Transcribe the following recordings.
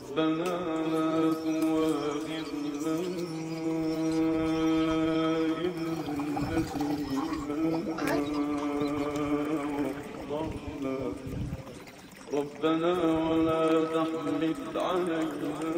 ربنا لا تؤاخذنا إن نسينا أو أخطأنا ربنا ولا تحمل علينا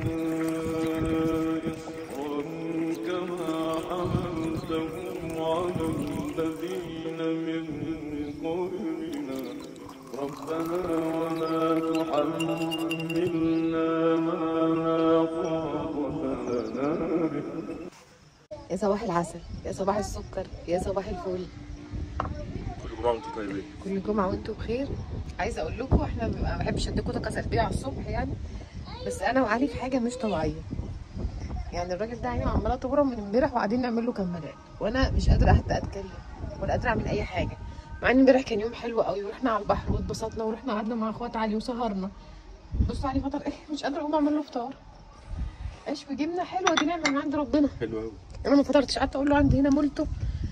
إصرا كما حملته على الذين من قبلنا ربنا ولا تحملنا ما لا طاقة لنا به يا صباح العسل يا صباح السكر يا صباح الفل كل جمعة وانتم طيبين كل جمعة وانتم بخير عايزة اقول لكم احنا ما بحبش اديكم طاقة سلبية على الصبح يعني بس انا وعلي في حاجة مش طبيعية يعني الراجل ده عينه عمالة تورم من امبارح وقاعدين نعمل له كمادات وانا مش قادرة حتى اتكلم ولا قادرة اعمل اي حاجة مع ان امبارح كان يوم حلو قوي ورحنا على البحر واتبسطنا ورحنا قعدنا مع اخوات علي وسهرنا بصوا علي فطر ايه مش قادرة اقوم اعمل له فطار عيش وجبنة حلوة دي نعمة من عند ربنا حلو قوي انا ما فطرتش قعدت اقول له عندي هنا مولتو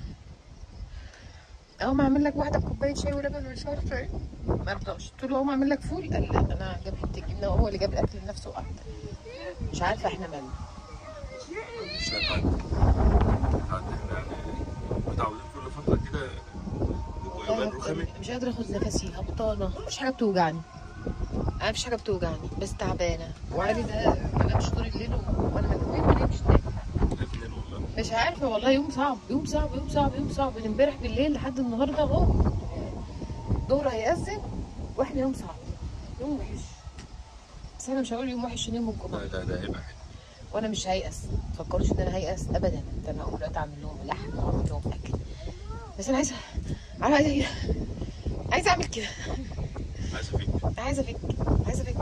اقوم اعمل لك واحده بكوبايه شاي ولبن ومش عارفه ايه ما رضاش قلت له اقوم اعمل لك فول قال لا انا جاب حته جبنه وهو اللي جاب الاكل لنفسه وقعد مش عارفه احنا مالنا مش لاقي حد حد احنا يعني متعودين كل فترة كده نبقوا يومين رخمة مش قادره اخد نفسي هبطانه مفيش حاجه بتوجعني انا مفيش حاجه بتوجعني بس تعبانه وعلي ده ما نامش طول الليل وانا مجنونه ما نامش تاني الاثنين والله مش عارفه والله يوم صعب يوم صعب يوم صعب يوم صعب من امبارح بالليل لحد النهارده اهو الظهر هيأذن واحنا يوم صعب يوم وحش بس انا مش هقول يوم وحش عشان يوم الجمعه ده ده ده هيبقى حلو وانا مش هيأس مفكروش ان انا هيأس ابدا ده انا هقوم دلوقتي اعمل لهم لحمه واعمل لهم اكل بس انا عايزه عايزه عايزه اعمل كده عايز افيك عايزه افك عايزه افك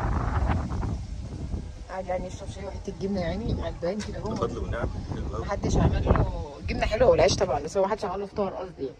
قاعد يعني يشرب شاي وحته جبنه يعني غلبان كده اهو بفضل ونعم حلو قوي محدش عمل له الجبنه حلوه والعيش طبعا بس هو محدش عمل له فطار قصدي يعني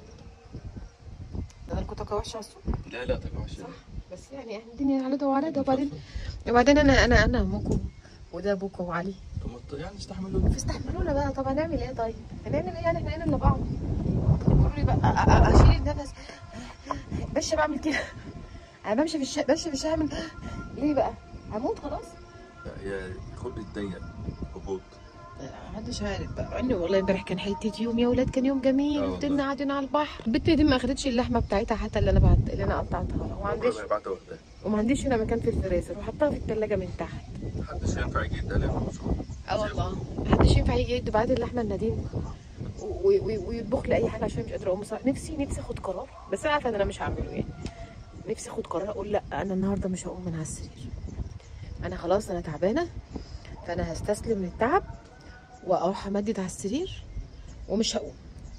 ده انا كنت وحشه على الصبح لا لا طبعا عشان بس يعني احنا الدنيا على ده وعلى ده وبعدين وبعدين انا انا انا امكم وده ابوكم وعلي طب ما ت- يعني استحملوا فاستحملونا بقى طب هنعمل ايه طيب؟ هنعمل ايه يعني احنا هنا الا بعض قولوا لي بقى أ- أ- اشيل النفس باشا بعمل كده انا بمشي في الشارع بمشي في الشارع اعمل ليه بقى؟ هموت خلاص؟ لا، هي خلق الضيق هبوط محدش عارف بقى مع اني والله امبارح كان حته يوم يا ولاد كان يوم جميل آه وفضلنا والله. قاعدين على البحر البت دي ما اخدتش اللحمه بتاعتها حتى اللي انا بعت اللي انا قطعتها وما عنديش ربنا يبعتها وقتها وما عنديش هنا مكان في الفريزر وحطها في الثلاجه من تحت محدش ينفع يجي يديها لي مشروع اه والله محدش ينفع يجي يدي بعد اللحمه النديم و- و- ويطبخ لي اي حاجه عشان مش قادره اقوم أصحى. نفسي نفسي اخد قرار بس انا عارفه ان انا مش هعمله يعني نفسي اخد قرار اقول لا انا النهارده مش هقوم من على السرير انا خلاص انا تعبانه فانا هستسلم للتعب واروح امدد على السرير ومش هقوم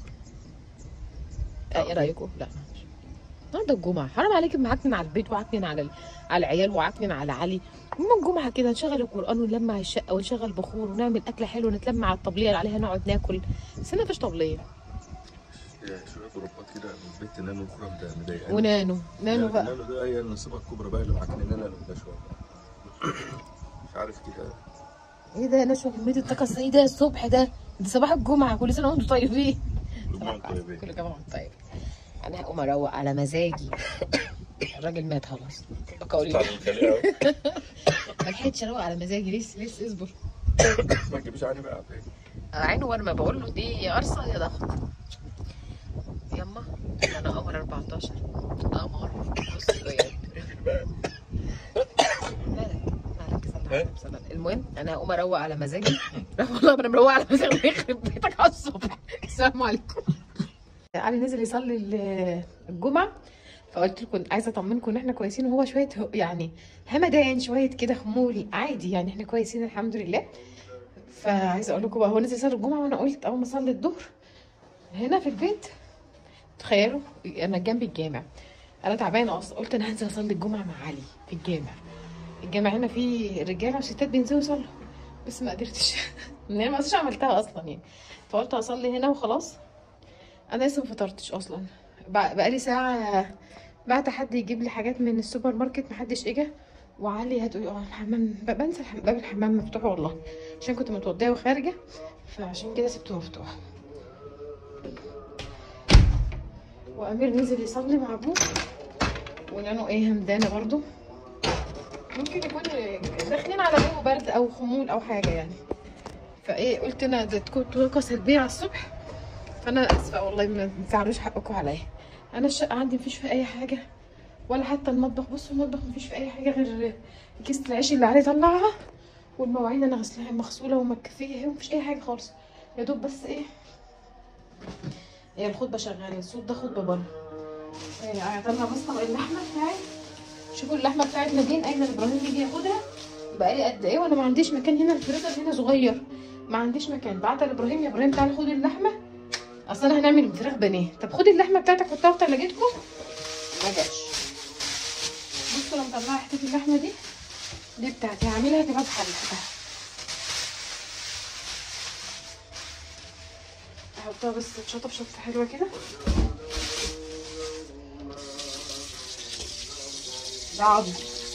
آه، ايه رايكم لا مش. النهارده الجمعه حرام عليك معكنن على البيت وعكنن على ال- على العيال وعكنن على علي يوم الجمعه كده نشغل القران ونلمع الشقه ونشغل بخور ونعمل اكله حلوه نتلمع على الطبليه اللي عليها نقعد ناكل بس انا مفيش طبليه يا شوية ضربات كده من البيت نانو الخرم ده مضايقاني ونانو نانو لا، بقى نانو ده هي النصيبة الكبرى بقى اللي معاكنين لنا ده شوية مش عارف كده ايه ده نشوى كميه الطاقه ازاي ده الصبح ده ده صباح الجمعه كل سنه وانتم طيبين جمعة طيبين كل جمعه وانتم طيب انا هقوم اروق على مزاجي الراجل مات خلاص قولي تعالوا نخليها أهو. ما لحقتش اروق على مزاجي لسه لسه اصبر ما تجيبش عني بقى عطية. عينه وانا ما بقول له دي يا قرصه يا ضغط يما انا قمر 14 قمر بص بجد مالك مالك صلى على النبي صلى الله عليه وسلم. المهم انا هقوم اروق على مزاجي والله انا مروق على مزاجي يخرب بيتك على الصبح السلام عليكم علي نزل يصلي ال- الجمعه فقلت لكم عايزه اطمنكم ان احنا كويسين وهو شويه هو- يعني همدان شويه كده خمول عادي يعني احنا كويسين الحمد لله فعايزه اقول لكم بقى هو نزل يصلي الجمعه وانا قلت اول ما اصلي الظهر هنا في البيت تخيلوا انا جنبي الجامع انا تعبانه اصلا قلت انا هنزل اصلي الجمعه مع علي في الجامع الجامع هنا فيه رجاله وستات بينزلوا يصلوا بس ما قدرتش يعني ما قدرتش عملتها اصلا يعني فقلت اصلي هنا وخلاص انا لسه ما فطرتش اصلا بق- بقالي ساعه بعت حد يجيب لي حاجات من السوبر ماركت محدش اجا وعلي هتقولي اه الحمام ب- بنسى الحم- باب الحمام مفتوح والله عشان كنت متوضيه وخارجه فعشان كده سبته مفتوح وامير نزل يصلي مع ابوه ونانو ايه همدانه برضو ممكن يكون داخلين على جو برد او خمول او حاجه يعني فايه قلت انا ده تكون طاقه سلبيه على الصبح فانا اسفه والله ما تزعلوش حقكم عليا انا الشقه عندي مفيش فيها اي حاجه ولا حتى المطبخ بصوا المطبخ مفيش فيه اي حاجه غير كيسه العيش اللي عليه طلعها والمواعين انا غسلاها مغسوله ومكفيه اهي ومفيش اي حاجه خالص يا دوب بس ايه هي الخطبه شغاله الصوت ده خطبه بره إيه، هطلع بس طبق اللحمه بتاعي شوفوا اللحمه بتاعت نادين ايمن ابراهيم يجي ياخدها بقى لي قد ايه وانا ما عنديش مكان هنا الفريزر هنا صغير ما عنديش مكان بعت لابراهيم يا ابراهيم تعالى خد اللحمه اصل انا هنعمل فراخ بانيه طب خدي اللحمه بتاعتك حطها في ثلاجتكم ما جاش بصوا انا مطلعه حته اللحمه دي دي بتاعتي هعملها تبقى بحل احطها بس تتشطف شطفه حلوه كده ده عظم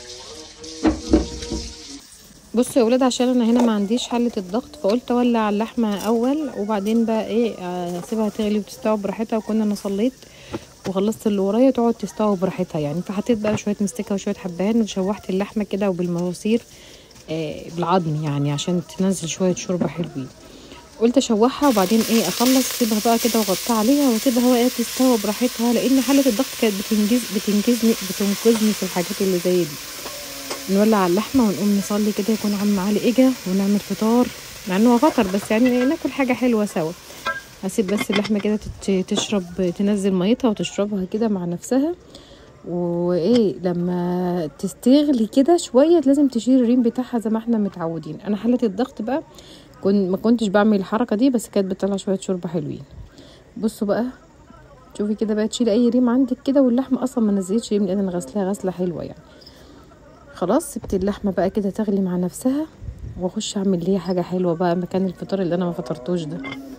بصوا يا ولاد عشان انا هنا ما عنديش حله الضغط فقلت اولع اللحمه اول وبعدين بقى ايه آه، اسيبها تغلي وتستوي براحتها وكنا انا صليت وخلصت اللي ورايا تقعد تستوي براحتها يعني فحطيت بقى شويه مستكه وشويه حبهان وشوحت اللحمه كده وبالمواسير آه، بالعظم يعني عشان تنزل شويه شوربه حلوين قلت اشوحها وبعدين ايه اخلص اسيبها بقى كده واغطيها عليها واسيبها هو ايه تستوي براحتها لان حله الضغط كانت بتنجز بتنجزني بتنقذني في الحاجات اللي زي دي نولع اللحمه ونقوم نصلي كده يكون عم علي اجا ونعمل فطار مع انه هو فطر بس يعني ناكل حاجه حلوه سوا هسيب بس اللحمه كده تت- تشرب تنزل ميتها وتشربها كده مع نفسها وايه لما تستغلي كده شويه لازم تشيل الريم بتاعها زي ما احنا متعودين انا حله الضغط بقى كنت ما كنتش بعمل الحركه دي بس كانت بتطلع شويه شوربه حلوين بصوا بقى شوفي كده بقى تشيلي اي ريم عندك كده واللحمه اصلا ما نزلتش ريم لان انا غسلاها غسله حلوه يعني خلاص سبت اللحمه بقى كده تغلي مع نفسها واخش اعمل ليها حاجه حلوه بقى مكان الفطار اللي انا ما فطرتوش ده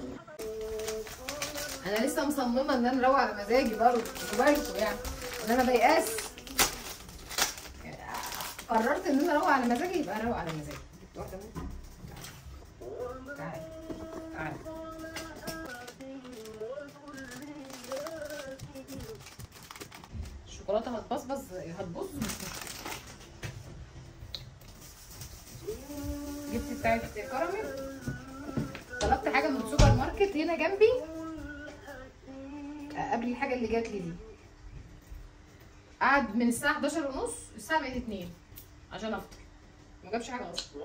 انا لسه مصممه ان انا اروق على مزاجي برضه بالكم يعني ان انا بيأس قررت ان انا اروق على مزاجي يبقى اروق على مزاجي واحده منهم. تعالي تعالي الشوكولاته هتبصبص هتبص جبت بتاعت كراميل طلبت حاجه من السوبر ماركت هنا جنبي آه، قبل الحاجه اللي جات لي دي قعد من الساعه 11 ونص الساعه بقت 2 عشان افطر ما جابش حاجه اصلا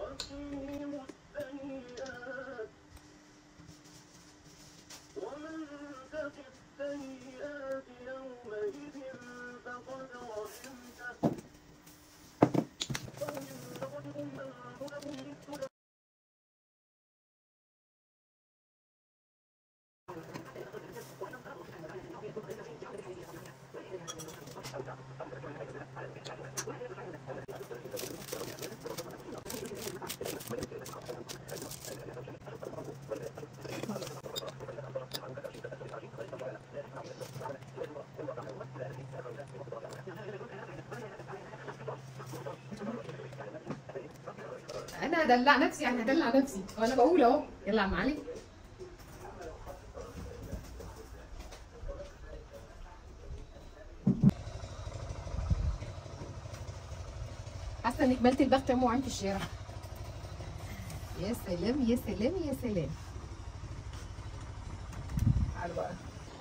انا هدلع نفسي يعني هدلع نفسي وانا بقول اهو يلا يا عم علي حاسه انك ملت البخت يا ام وعين في الشارع يا سلام يا سلام يا سلام تعالوا بقى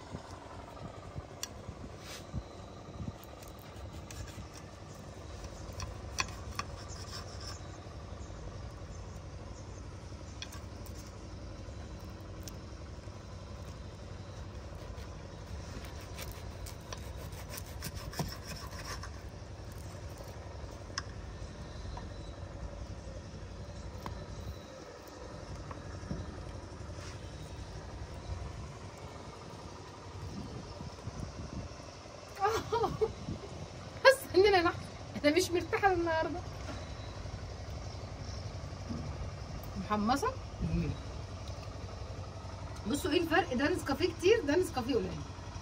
حاسه ان انا نح- انا مش مرتاحه النهارده محمصه بصوا ايه الفرق ده نسكافيه كتير ده نسكافيه قليل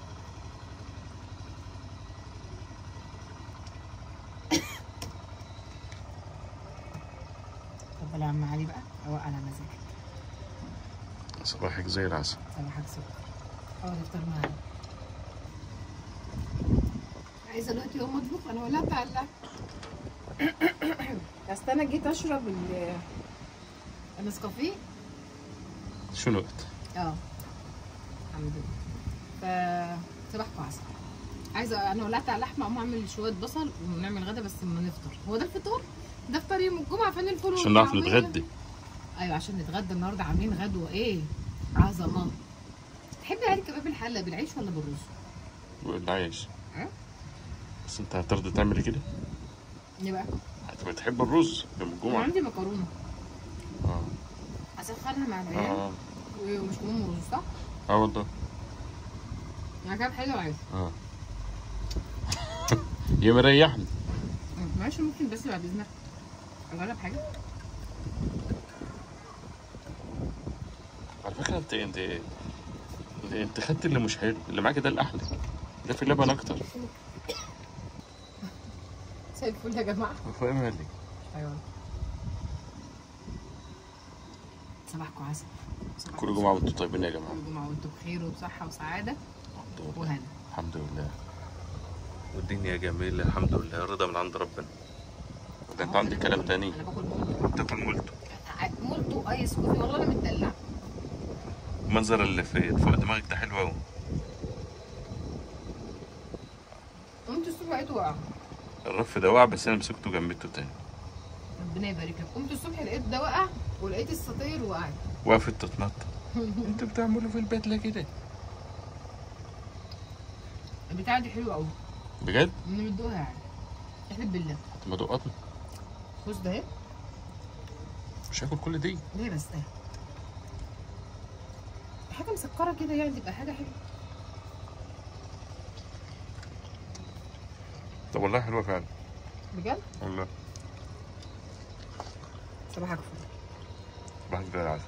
اتفضل يا عم علي بقى روق على مزاجك صباحك زي العسل صباحك سكر اه نفطر معانا عايزه دلوقتي اقوم اطبخ انا ولعت على اللحم بس انا جيت اشرب ال- النسكافيه شنو وقت؟ اه الحمد لله ف صباحكم عسل عايزه انا ولعت على لحمه اقوم اعمل شويه بصل ونعمل غدا بس لما نفطر هو ده الفطار ده فطار يوم الجمعه فين الفول عشان نعرف والطعمية؟ نتغدى ايوه عشان نتغدى النهارده عاملين غدوه ايه عظمه تحبي علي كباب الحله بالعيش ولا بالرز والعيش ها؟ بس انت هترضى تعمل كده؟ ليه بقى هتبقى تحب الرز يوم انا الجمعة عندي مكرونه اه اسخنها مع العيال اه ومش مهم رز صح اه والله يعني كده حلو عايز اه يا مريحني ماشي ممكن بس بعد اذنك اجرب حاجه على فكرة انت انت انت, انت خدت اللي مش حلو اللي معاك ده الاحلى ده في لبن اكتر زي الفل يا جماعه فاهم مالك ايوه صباحكم عسل صباحكم كل جمعة وانتم طيبين يا جماعة كل جمعه وانتم بخير وبصحه وسعاده الحمد لله وهنا الحمد لله والدنيا جميلة الحمد لله رضا من عند ربنا ده انت عندك كلام تاني انا باكل مولتو تاكل مولتو مولتو ايس كوفي والله انا متدلعه المنظر اللي في فوق دماغك ده حلو قوي قمت الصبح لقيته واقع الرف ده وقع بس انا مسكته جنبته تاني ربنا يبارك لك قمت الصبح لقيت ده وقع ولقيت الستاير وقعت وقفت تتنطط انت بتعمله في البيت ليه كده البتاعه دي حلوه قوي بجد من مدوها يعني احلف بالله طب ما دقطني بص ده اهي مش هاكل كل دي ليه بس ده حاجه مسكره كده يعني تبقى حاجه حلوه طب والله حلوه فعلا بجد والله صباحك فل صباح الخير يا عسل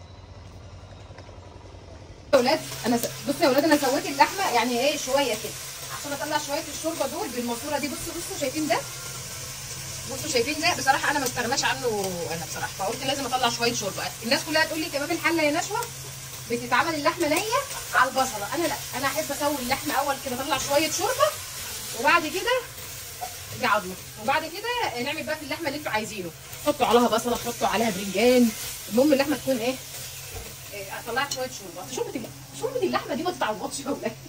يا ولاد انا س... بصوا يا ولاد انا سويت اللحمه يعني ايه شويه كده عشان اطلع شويه الشوربه دول بالماسوره دي بصوا بصوا شايفين ده بصوا شايفين ده بصراحه انا ما استغناش عنه انا بصراحه فقلت لازم اطلع شويه شوربه الناس كلها تقول لي كباب الحله يا نشوى بتتعمل اللحمه نيه على البصله انا لا انا احب اسوي اللحمه اول كده اطلع شويه شوربه وبعد كده دي عظمه وبعد كده نعمل بقى في اللحمه اللي انتوا عايزينه حطوا عليها بصله حطوا عليها برنجان المهم اللحمه تكون ايه إيه، طلعت شويه شوربه شوربه اللحمه شوربه اللحمه دي ما تتعوضش يا ولاد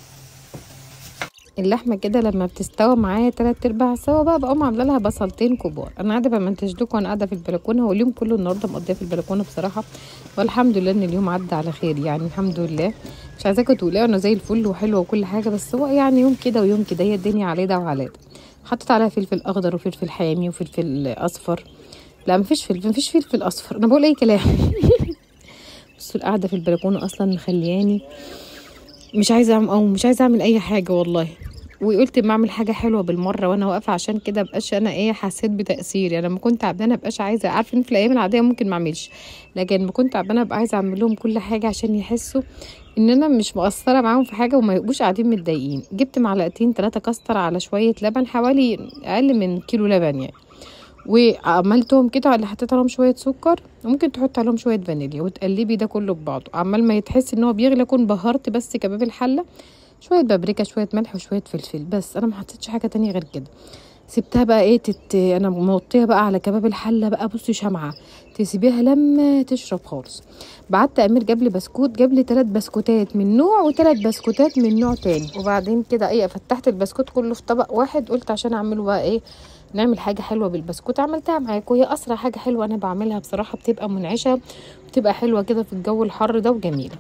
اللحمه كده لما بتستوى معايا تلات ارباع سوا بقى بقوم عامله لها بصلتين كبار انا قاعده بمنتج لكم وانا قاعده في البلكونه هو اليوم كله النهارده مقضيه في البلكونه بصراحه والحمد لله ان اليوم عدى على خير يعني الحمد لله مش عايزاكم تقولوا انا زي الفل وحلوه وكل حاجه بس هو يعني يوم كده ويوم كده هي الدنيا على ده وعلى ده حطيت عليها فلفل اخضر وفلفل حامي وفلفل اصفر لا مفيش فلفل مفيش فلفل اصفر انا بقول اي كلام بصوا القعده في البلكونه اصلا مخلياني مش عايزه اعمل او مش عايزه اعمل اي حاجه والله وقلت ما اعمل حاجه حلوه بالمره وانا واقفه عشان كده مبقاش انا ايه حسيت بتاثير يعني لما كنت تعبانه مبقاش عايزه عارفه ان في الايام العاديه ممكن ما اعملش لكن لما كنت تعبانه ابقى عايزه اعمل لهم كل حاجه عشان يحسوا ان انا مش مقصره معاهم في حاجه وما يبقوش قاعدين متضايقين جبت معلقتين ثلاثه كاستر على شويه لبن حوالي اقل من كيلو لبن يعني وعملتهم كده اللي حطيت عليهم شويه سكر وممكن تحط عليهم شويه فانيليا وتقلبي ده كله ببعضه عمال ما يتحس ان هو بيغلي اكون بهرت بس كباب الحله شويه بابريكا شويه ملح وشويه فلفل بس انا ما حطيتش حاجه تانية غير كده سبتها بقى ايه تت... انا موطيه بقى على كباب الحله بقى بصي شمعه تسيبيها لما تشرب خالص بعت امير جاب لي بسكوت جاب لي ثلاث بسكوتات من نوع وثلاث بسكوتات من نوع تاني وبعدين كده ايه فتحت البسكوت كله في طبق واحد قلت عشان اعمله بقى ايه نعمل حاجه حلوه بالبسكوت عملتها معاكم وهي اسرع حاجه حلوه انا بعملها بصراحه بتبقى منعشه بتبقى حلوه كده في الجو الحر ده وجميله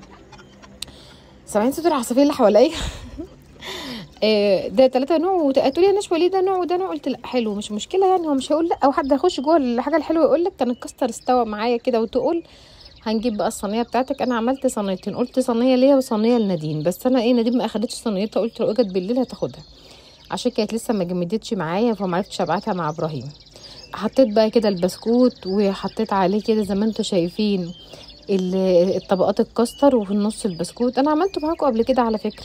سامعين صوت العصافير اللي حواليا آه، ده ثلاثة نوع وتقولي يا نشوى ليه ده نوع وده نوع قلت لا حلو مش مشكلة يعني هو مش هيقول لا او حد هيخش جوه الحاجة الحلوة يقول لك كان الكاستر استوى معايا كده وتقول هنجيب بقى الصينية بتاعتك انا عملت صينيتين قلت صينية ليا وصينية لنادين بس انا ايه نادين ما اخدتش صينيتها قلت لو اجت بالليل هتاخدها عشان كانت لسه ما جمدتش معايا فمعرفتش ابعتها مع ابراهيم حطيت بقى كده البسكوت وحطيت عليه كده زي ما انتم شايفين ال- الطبقات الكاستر وفي النص البسكوت انا عملته معاكم قبل كده على فكره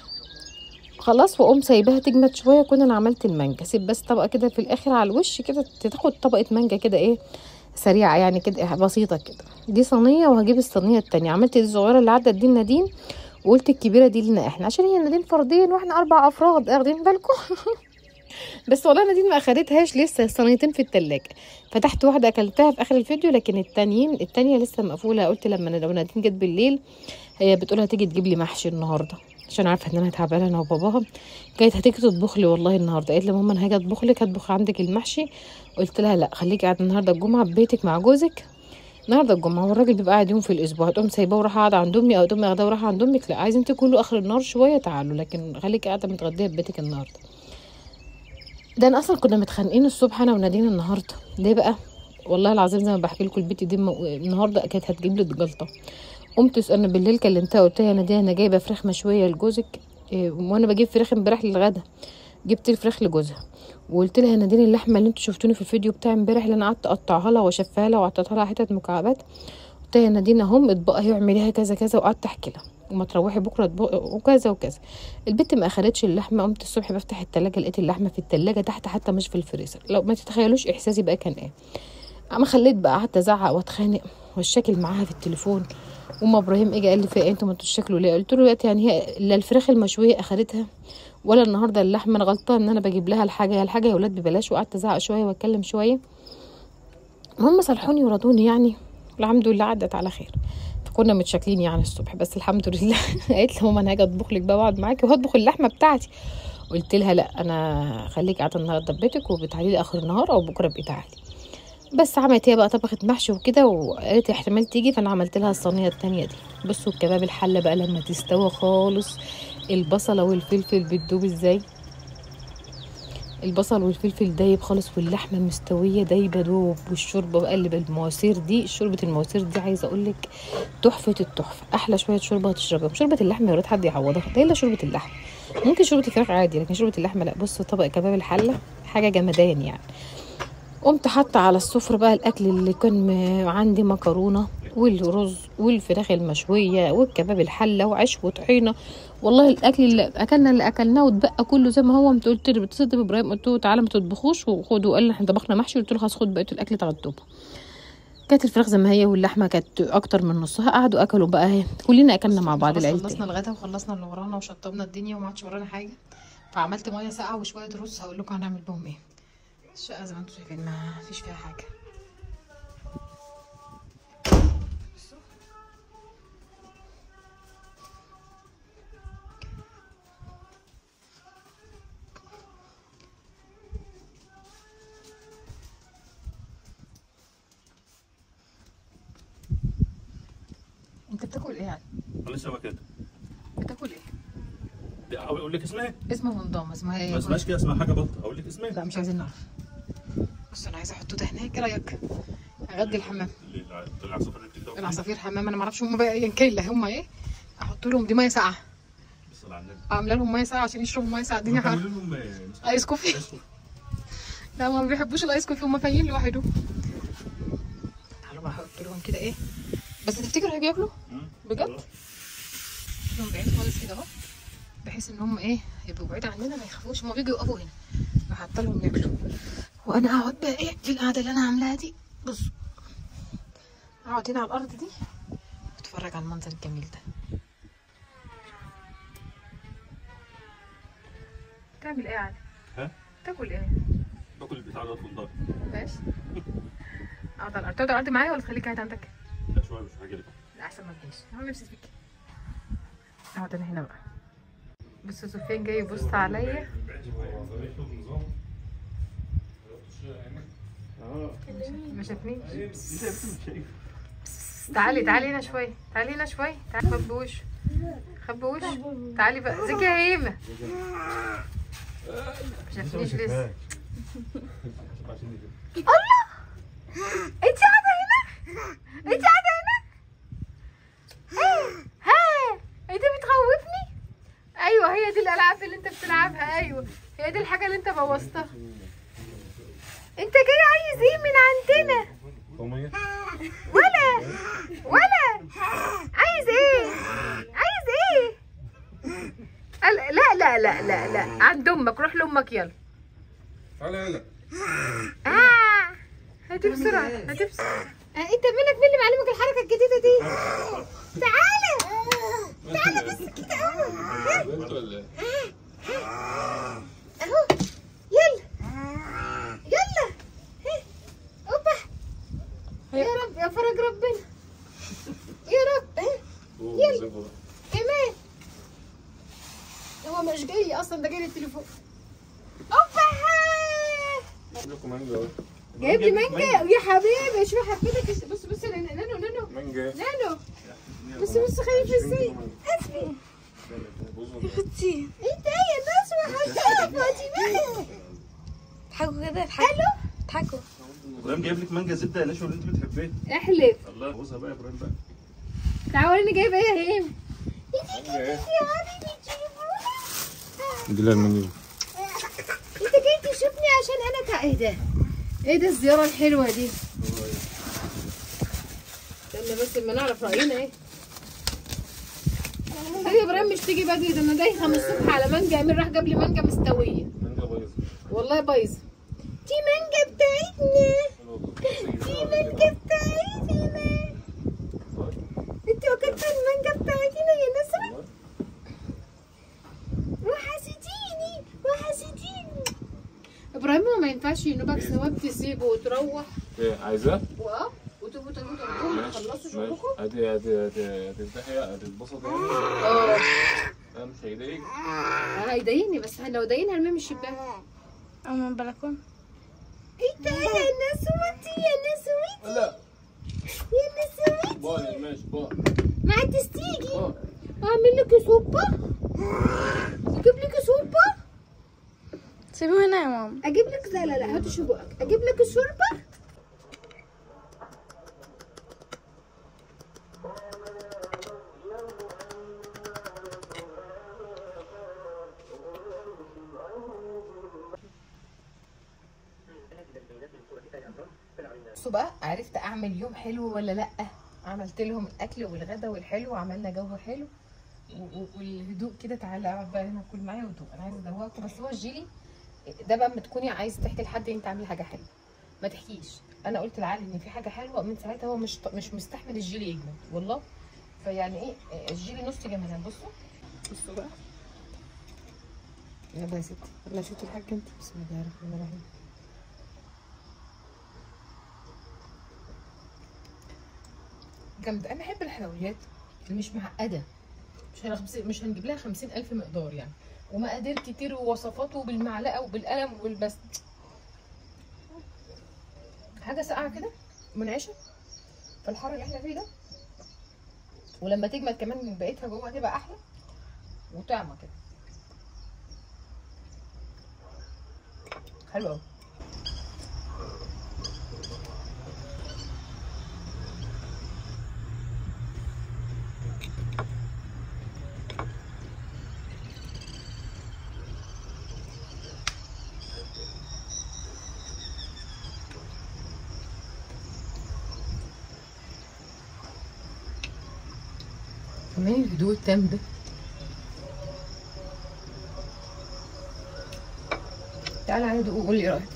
خلاص واقوم سايباها تجمد شويه كون انا عملت المانجا سيب بس طبقه كده في الاخر على الوش كده تاخد طبقه مانجا كده ايه سريعه يعني كده بسيطه كده دي صينيه وهجيب الصينيه التانية عملت دي الصغيره اللي عدت دي لنادين وقلت الكبيره دي لنا احنا عشان هي نادين فردين واحنا اربع افراد اخدين بالكم بس والله نادين ما اخدتهاش لسه الصينيتين في التلاجة فتحت واحده اكلتها في اخر الفيديو لكن التانيين التانية لسه مقفوله قلت لما لو نادين جت بالليل هي بتقول هتيجي تجيب لي محشي النهارده عشان عارفه ان انا تعبانه انا وباباها كانت هتيجي تطبخ لي والله النهارده قالت لي ماما انا هاجي اطبخ لك هطبخ عندك المحشي قلت لها لا خليكي قاعده النهارده الجمعه في بيتك مع جوزك النهارده الجمعه والراجل بيبقى قاعد يوم في الاسبوع تقوم سايباه وراح قاعده عند امي او تقوم اخداه وراح عند امك لا عايزين تاكلوا اخر النهار شويه تعالوا لكن خليكي قاعده متغديه في بيتك النهارده ده انا اصلا كنا متخانقين الصبح انا ونادين النهارده ليه بقى والله العظيم زي ما بحكي لكم البت دي مو- النهارده كانت هتجيب لي جلطه قمت انا بالليل كلمتها قلت لها يا ناديه انا جايبه فراخ مشويه لجوزك إيه، وانا بجيب فراخ امبارح للغدا جبت الفراخ لجوزها وقلت لها يا نادين اللحمه اللي انتوا شفتوني في الفيديو بتاع امبارح اللي انا قعدت اقطعها لها واشفها لها وقطعتها لها حتت مكعبات قلت لها يا نادين اهم اطبقها اهي واعمليها كذا كذا وقعدت احكي لها وما تروحي بكره اطبق وكذا وكذا البت ما اخدتش اللحمه قمت الصبح بفتح التلاجة لقيت اللحمه في التلاجة تحت حتى مش في الفريزر لو ما تتخيلوش احساسي بقى كان ايه اما خليت بقى قعدت ازعق واتخانق واشاكل معاها في التليفون وما ابراهيم اجى قال لي في إيه انتوا ما انتوا شكلوا ليه قلت له دلوقتي يعني هي لا الفراخ المشويه اخدتها ولا النهارده اللحمه انا غلطان ان انا بجيب لها الحاجه هي الحاجه يا ولاد ببلاش وقعدت ازعق شويه واتكلم شويه هم صلحوني ورضوني يعني الحمد لله عدت على خير فكنا متشاكلين يعني الصبح بس الحمد لله قالت لي ماما انا هاجي اطبخ لك بقى واقعد معاكي وهطبخ اللحمه بتاعتي قلت لها لا انا خليك قاعده النهارده في بيتك وبتعالي لي اخر النهار او بكره ابقي تعالي بس عملت هي بقى طبخت محشي وكده وقالت لي احتمال تيجي فانا عملت لها الصينيه التانية دي بصوا الكباب الحله بقى لما تستوى خالص البصله والفلفل بتدوب ازاي البصل والفلفل دايب خالص واللحمه مستويه دايبه دوب والشوربه بقلب المواسير دي شوربه المواسير دي عايزه اقول لك تحفه التحفه احلى شويه شوربه هتشربها شوربه اللحمه يا ريت حد يعوضها ده الا شوربه اللحمه ممكن شوربه الفراخ عادي لكن شوربه اللحمه لا بص طبق كباب الحله حاجه جمدان يعني قمت حاطه على السفره بقى الاكل اللي كان م- عندي مكرونه والرز والفراخ المشويه والكباب الحله وعيش وطحينه والله الاكل اللي اكلنا اللي اكلناه واتبقى كله زي ما هو قمت قلت لي بتصدق ابراهيم قلت له تعالى ما تطبخوش وخدوا قال لي احنا طبخنا محشي قلت له خلاص خد بقيه الاكل تغدوه كانت الفراخ زي ما هي واللحمه كانت اكتر من نصها قعدوا اكلوا بقى اهي كلنا اكلنا مع بعض خلاص العيلتين خلصنا الغدا وخلصنا اللي ورانا وشطبنا الدنيا وما عادش ورانا حاجه فعملت ميه ساقعه وشويه رز هقول لكم هنعمل بهم ايه الشقه زي ما انتم شايفين ما فيش فيها حاجه بصوا. انت بتاكل ايه يعني انا لسه ما كده بتاكل ايه دي اقول لك اسمها إيه؟ اسمه منضم اسمها ايه ما اسمهاش كده اسمها حاجه بط اقول لك اسمها إيه؟ لا مش عايزين نعرف بص انا عايزه احطه ده هناك ايه رايك اغدي الحمام اللي طلع صفر التيك العصافير حمام انا ما اعرفش هم بقى ايا كان اللي هم ايه احط لهم دي ميه ساقعه بس على النبي اعمل لهم ميه ساقعه عشان يشربوا ميه ساقعه الدنيا حر عملوا لهم آه، ايس كوفي آيس كوفي. لا ما بيحبوش الايس كوفي هم فايقين لوحدهم تعالوا بقى احط لهم كده ايه بس تفتكر هيجوا ياكلوا مم. بجد آه. لهم بعيد خالص كده اهو بحيث ان هم ايه يبقوا بعيد عننا ما يخافوش هم بيجوا يقفوا هنا فحط لهم ياكلوا وانا اقعد بقى ايه في القعده اللي انا عاملاها دي بصوا اقعد هنا على الارض دي اتفرج على المنظر الجميل ده تعمل ايه يا علي؟ ها تاكل ايه؟ باكل البتاع ده في الدار ماشي اقعد على الارض تقعد على الارض معايا ولا تخليك قاعد عندك؟ لا شويه مش حاجه لك لا احسن ما تجيش هو نفسي فيك اقعد انا هنا بقى بص سفيان جاي يبص عليا ما شافنيش تعالي تعالي هنا شوي تعالي هنا شوي تعالي خبي وشه خبي وشه تعالي بقى ازيك يا هيمه ما شافنيش لسه انت قاعده هنا انت قاعده هنا ايه ها انت بتخوفني ايوه هي دي الالعاب اللي انت بتلعبها ايوه هي دي الحاجه اللي انت بوظتها انت جاي عايز ايه من عندنا طعميه ولا ولا عايز ايه عايز ايه قال- لا لا لا لا لا عند امك روح لامك يلا تعالى يلا اه هاتي بسرعه هاتي بسرعه آه، انت مالك مين اللي معلمك الحركه الجديده دي تعالى تعالى بس كده اهو اهو يلا يا فرج ربنا يا رب إيه؟ يلا كمان هو مش جاي اصلا ده جاي لي التليفون اوبا لكم مانجا اهو جايب لي مانجا يا حبيبي شو حبيتك بص بص نانو نانو نانو مانجا نانو بص بص خايف ازاي اسفي اختي انت ايه يا ناس وحاجه فاطمه اضحكوا كده اضحكوا اضحكوا ابراهيم جايب لك مانجا زبده يا نشوى اللي انت بتحبيه احلف الله بوظها بقى يا ابراهيم بقى تعالوا جايبه ايه يا هيم مانجا ايه يا حبيبي تليفونك دي لها المنيو انت جاي تشوفني عشان انا تع... ايه ده ايه ده الزياره الحلوه دي استنى بس اما نعرف راينا ايه ايه يا ابراهيم مش تيجي بدري ده انا دايخه من الصبح على مانجا امير راح جاب لي مانجا مستويه مانجا بايظه والله بايظه دي مانجا بتاعتنا دي مانجا بتاعتنا انت اكلت المانجا بتاعتنا يا نسرة وحسيتيني وحسيتيني ابراهيم هو ما ينفعش ينوبك ثواب تسيبه وتروح ايه عايزاه؟ واه وتبقوا تبقوا تبقوا تخلصوا ماشي شغلكم هدي هدي هدي هترتاحي هتتبسط يعني اه لا مش هيضايقك هيضايقني بس لو ضايقني هرميه من الشباك او من البلكونه انت يا نسوتي يا نسوتي لا يا نسوتي باي ماشي باي ما عدتش تيجي باي اعمل لك سوبا اجيب لك سوبا سيبوه هنا يا ماما اجيب لك لا لا لا هات شو بقك اجيب لك شوربه بصوا بقى عرفت اعمل يوم حلو ولا لا عملت لهم الاكل والغدا والحلو وعملنا جو حلو و- و- والهدوء كده تعالى اقعد بقى هنا كل معايا هدوء انا عايزه ادوقكم بس هو الجيلي ده بقى اما تكوني عايز تحكي لحد انت عامله حاجه حلوه ما تحكيش انا قلت لعلي ان في حاجه حلوه من ساعتها هو مش مش مستحمل الجيلي يجمد والله فيعني ايه الجيلي نص جمدان بصوا بصوا بقى يلا يا ستي يلا يا ستي الحاجه انت بسم الله الرحمن الرحيم جامده انا بحب الحلويات اللي مش معقده مش هنخبز مش هنجيب لها خمسين ألف مقدار يعني ومقادير كتير ووصفات وبالمعلقة وبالقلم وبالبس حاجة ساقعة كده منعشة في الحر اللي احنا فيه ده ولما تجمد كمان من بقيتها جوه تبقى أحلى وطعمة كده حلو أوي كمان الهدوء التام ده تعالى على هدوء وقول لي ايه رايك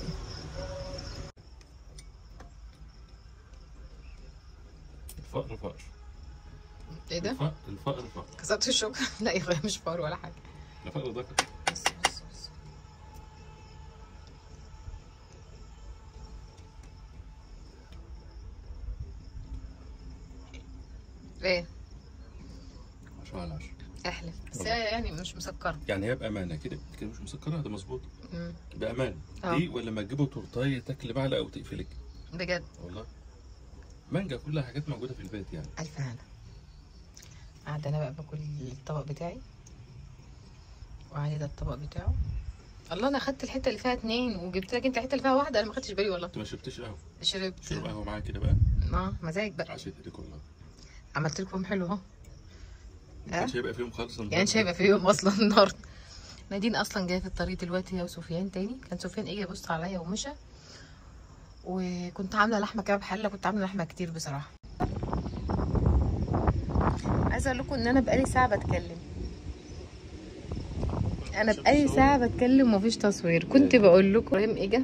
الفقر فقر ايه ده؟ الفقر الفقر فقر كسرت الشوكة لا يا اخويا مش فار ولا حاجة الفقر ده بس بس بس ايه 10 على 10 احلف بس هي يعني مش مسكرة يعني هي بامانه كده كده مش مسكره ده مظبوط مم. بامانه آه. دي ولا ما تجيبوا تورتايه تاكل معلقه وتقفلك بجد والله مانجا كلها حاجات موجوده في البيت يعني الف هنا قاعدة انا بقى باكل الطبق بتاعي وعلي ده الطبق بتاعه الله انا اخدت الحته اللي فيها اتنين وجبت لك انت الحته اللي فيها واحده انا ما خدتش بالي والله انت ما شربتش قهوه شربت شرب قهوه معايا كده بقى اه مزاج بقى عشان دي كلها عملت لكم حلو اهو ما كانش هيبقى فيهم خالص يعني مش هيبقى في يوم اصلا النهارده نادين اصلا جايه في الطريق دلوقتي هي وسفيان تاني كان سفيان اجى يبص عليا ومشى وكنت عامله لحمه كباب حله كنت عامله لحمه كتير بصراحه عايزه اقول لكم ان انا بقالي ساعه بتكلم انا بقالي ساعه بتكلم ومفيش تصوير كنت بقول لكم ابراهيم اجا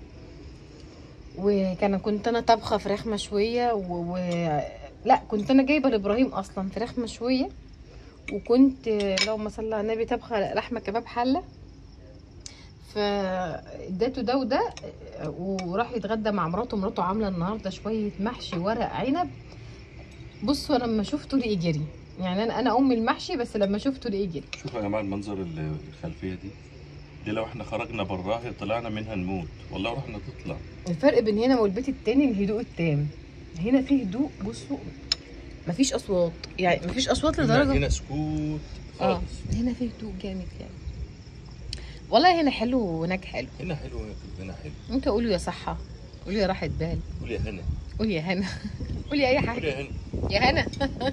وكان كنت انا طبخه فراخ مشويه و... و... لا كنت انا جايبه لابراهيم اصلا فراخ مشويه وكنت اللهم صل على النبي طبخه لحمه كباب حله فاديته ده وده وراح يتغدى مع مراته مراته عامله النهارده شويه محشي ورق عنب بصوا انا لما شفته لقي جري يعني انا انا ام المحشي بس لما شفته لقي جري شوفوا يا جماعه المنظر ال- الخلفيه دي دي لو احنا خرجنا براها طلعنا منها نموت والله رحنا تطلع الفرق بين هنا والبيت التاني الهدوء التام هنا في هدوء بصوا مفيش اصوات يعني مفيش اصوات هنا, لدرجه هنا سكوت اه خالص هنا في هدوء جامد يعني والله هنا حلو وهناك حلو هنا حلو هنا حلو انت قولوا يا صحة قولوا يا راحة بال قول يا هنا قولي يا هنا قولي اي قول حاجة يا هنا يا هنا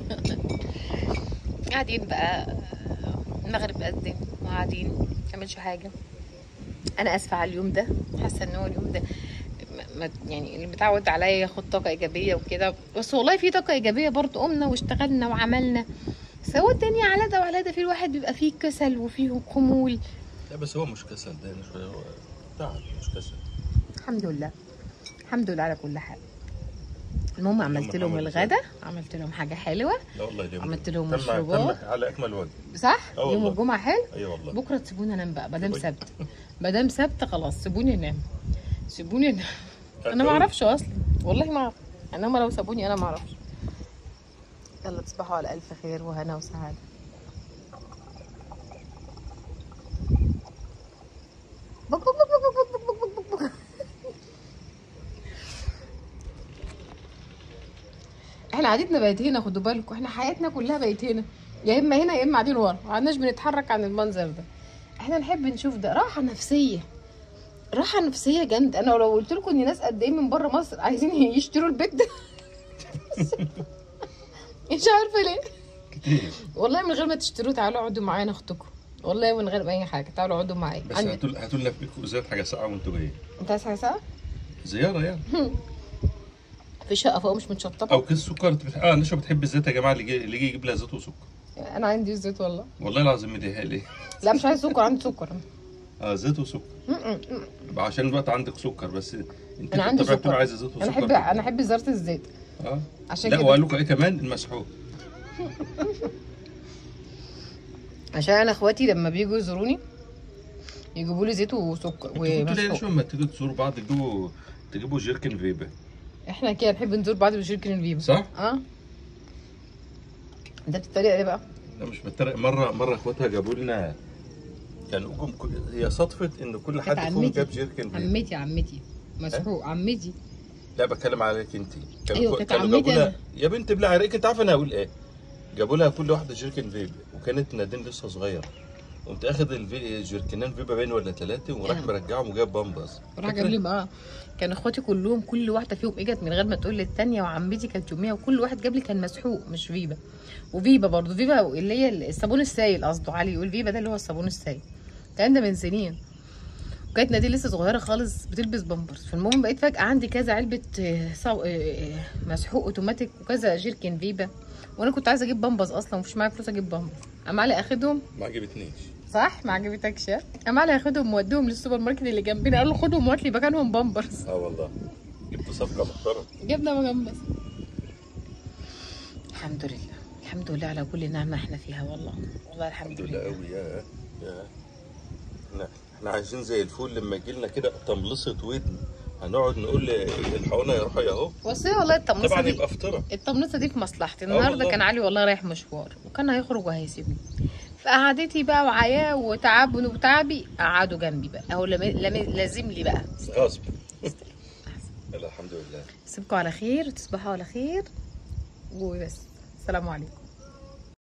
قاعدين بقى المغرب أذن وقاعدين ما نعملش حاجة أنا آسفة على اليوم ده حاسة إن هو اليوم ده ما- ما يعني اللي متعود عليا ياخد طاقة إيجابية وكده بس والله في طاقة إيجابية برضه قمنا واشتغلنا وعملنا بس هو الدنيا على ده وعلى ده في الواحد بيبقى فيه كسل وفيه خمول لا بس هو مش كسل ده مش هو تعب مش كسل الحمد لله الحمد لله على كل حال المهم عملت لهم محمد الغدا عملت لهم حاجة حلوة لا والله اليوم عملت ده. لهم تم مشروبات. تم على اكمل وجه صح؟ آه يوم والله. الجمعة حلو اي والله بكره تسيبوني انام بقى مادام طيب. سبت مادام سبت خلاص سيبوني انام سيبوني انام انا ما اعرفش اصلا والله ما اعرف انا هم لو سابوني انا ما اعرفش يلا تصبحوا على الف خير وهنا وسعاده بك بك بك بك بك بك بك بك بك. احنا عادتنا بقت هنا خدوا بالكم احنا حياتنا كلها بقت هنا يا اما هنا يا اما قاعدين ورا ما عدناش بنتحرك عن المنظر ده احنا نحب نشوف ده راحه نفسيه راحه نفسيه جامده انا لو قلت لكم ان ناس قد ايه من بره مصر عايزين يشتروا البيت ده مش عارفه ليه كتير والله من غير ما تشتروه تعالوا اقعدوا معانا اختكم والله من غير اي حاجه تعالوا اقعدوا معايا بس عندي- هاتوا هاتوا لنا فيكم زيت حاجه ساعه وانتوا جايين انت عايز حاجه ساعه زياره يعني في شقه فوق مش متشطبه او كيس سكر بتح... اه نشا بتحب الزيت يا جماعه اللي يجي اللي يجي يجيب لها زيت وسكر انا عندي زيت والله والله العظيم مديها لي لا مش عايز سكر عندي سكر اه زيت وسكر م- م- م. عشان الوقت عندك سكر بس انت انا عندي بالطبع بتبقى سكر عايزه زيت وسكر انا احب انا احب زرت الزيت اه عشان لا كده وقالوا لكم ايه كمان المسحوق عشان انا اخواتي لما بيجوا يزوروني يجيبوا لي زيت وسكر انتوا كنتوا ليه ومسحوق شو لما تيجوا تزوروا بعض تجيبوا تجيبوا جيركن فيبا احنا كده نحب نزور بعض بشركة الفيبا صح؟ اه انت بتتريق ليه بقى؟ لا مش بتريق مره مره اخواتها جابوا لنا كانوا جم كل- هي صدفه ان كل حد كانت فيهم عمتي. جاب جيركن فيبا عمتي عمتي مسحوق عمتي لا بتكلم عليك انت كانوا أيوة، كو- كانت كانوا عمتي جابوا لها أنا. يا بنت بالله عليك انت عارفه انا هقول ايه جابوا لها كل واحده جيركن فيبا وكانت نادين لسه صغيره قمت اخد الفي... جيركنين فيبا باين ولا ثلاثه وراح آه. مرجعهم وجاب بامبرز راح جاب لي بقى كان اخواتي كلهم كل واحده فيهم اجت من غير ما تقول للتانيه وعمتي كانت يوميها وكل واحد جاب لي كان مسحوق مش فيبا وفيبا برضه فيبا اللي هي الصابون السائل قصده علي يقول فيبا ده اللي هو الصابون السائل الكلام ده من سنين وكانت نادين لسه صغيره خالص بتلبس بامبرز فالمهم بقيت فجاه عندي كذا علبه آه، صو... آه، آه، مسحوق اوتوماتيك وكذا جيركن فيبا وانا كنت عايزه اجيب بامبرز اصلا ومفيش معايا فلوس اجيب بامبرز قام علي اخدهم ما عجبتنيش صح ما عجبتكش ها؟ قام علي اخدهم ووديهم للسوبر ماركت اللي جنبنا قال له خدهم وهات لي مكانهم بامبرز اه والله جبت صفقه محترمه جبنا بامبرز الحمد لله الحمد لله على كل نعمه احنا فيها والله والله الحمد الحمد لله لله قوي يا يا احنا احنا عايزين زي الفول لما يجي لنا كده تملصه ودن هنقعد نقول الحقونا يا روحي اهو بس هي والله التمنصه طبعا دي يبقى فطره التمنصه دي في مصلحتي آه النهارده والله. كان علي والله رايح مشوار وكان هيخرج وهيسيبني فقعدتي بقى وعياه وتعب وتعبي قعدوا جنبي بقى اهو لم- لم- لازم لي بقى غصب يلا الحمد لله اسيبكم على خير وتصبحوا على خير وبس السلام عليكم